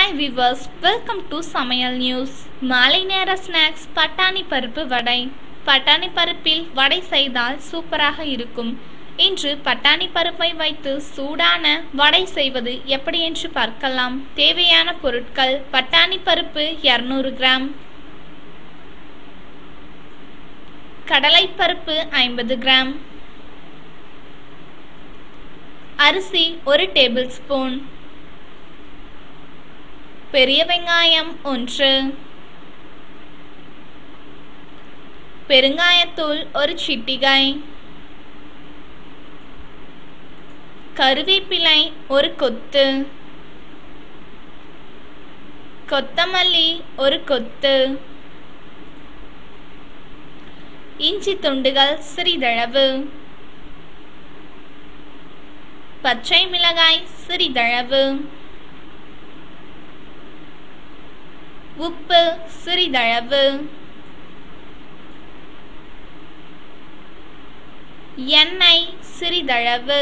hi viewers welcome to சமையல் news மாலை நேர ஸ்நாக்ஸ் பட்டாணி பருப்பு வடை பட்டாணி பருப்பில் வடை செய்தால் சூப்பராக இருக்கும் இன்று பட்டாணி பருப்பை வைத்து சூடான வடை செய்வது எப்படி என்று பார்க்கலாம் தேவையான பொருட்கள் பட்டாணி பருப்பு இரநூறு கிராம் கடலைப்பருப்பு ஐம்பது கிராம் அரிசி ஒரு டேபிள் ஸ்பூன் பெரிய வெங்காயம் ஒன்று பெருங்காயத்தூள் ஒரு சிட்டிகை கருவேப்பிலை ஒரு கொத்து கொத்தமல்லி ஒரு கொத்து இஞ்சி துண்டுகள் சிறிதளவு பச்சை மிளகாய் சிறிதளவு உப்பு சிறிதளவு எண்ணெய் சிறிதளவு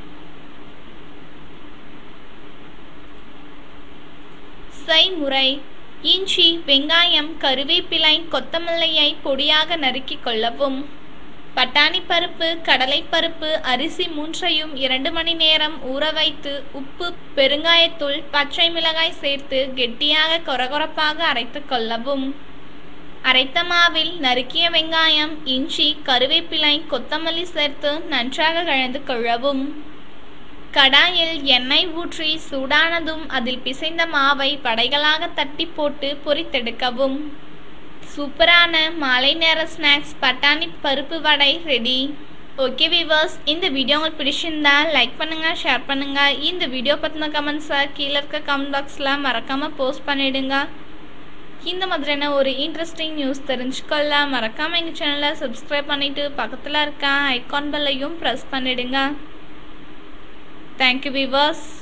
செய்முறை இஞ்சி வெங்காயம் கருவேப்பிலை கொத்தமல்லியை பொடியாக நறுக்கிக் கொள்ளவும் பட்டாணி பருப்பு கடலைப்பருப்பு அரிசி மூன்றையும் இரண்டு மணி நேரம் ஊற வைத்து உப்பு பெருங்காயத்தூள் பச்சை மிளகாய் சேர்த்து கெட்டியாக கொரகொரப்பாக அரைத்து கொள்ளவும் அரைத்த மாவில் நறுக்கிய வெங்காயம் இஞ்சி கருவேப்பிலை கொத்தமல்லி சேர்த்து நன்றாக கலந்து கொள்ளவும் கடாயில் எண்ணெய் ஊற்றி சூடானதும் அதில் பிசைந்த மாவை வடைகளாக தட்டி போட்டு பொரித்தெடுக்கவும் சூப்பரான மாலை நேர ஸ்நாக்ஸ் பட்டாணி பருப்பு வடை ரெடி ஓகே விவர்ஸ் இந்த வீடியோ உங்களுக்கு பிடிச்சிருந்தா லைக் பண்ணுங்க ஷேர் பண்ணுங்க இந்த வீடியோ பற்றின கமெண்ட்ஸை கீழே இருக்க கமெண்ட் பாக்ஸில் மறக்காம போஸ்ட் பண்ணிடுங்க இந்த மாதிரியான ஒரு இன்ட்ரெஸ்டிங் நியூஸ் தெரிஞ்சுக்கொள்ள மறக்காம எங்கள் சேனலை சப்ஸ்கிரைப் பண்ணிட்டு பக்கத்தில் இருக்க ஐகான் பெல்லையும் ப்ரெஸ் பண்ணிடுங்க தேங்க்யூ விவர்ஸ்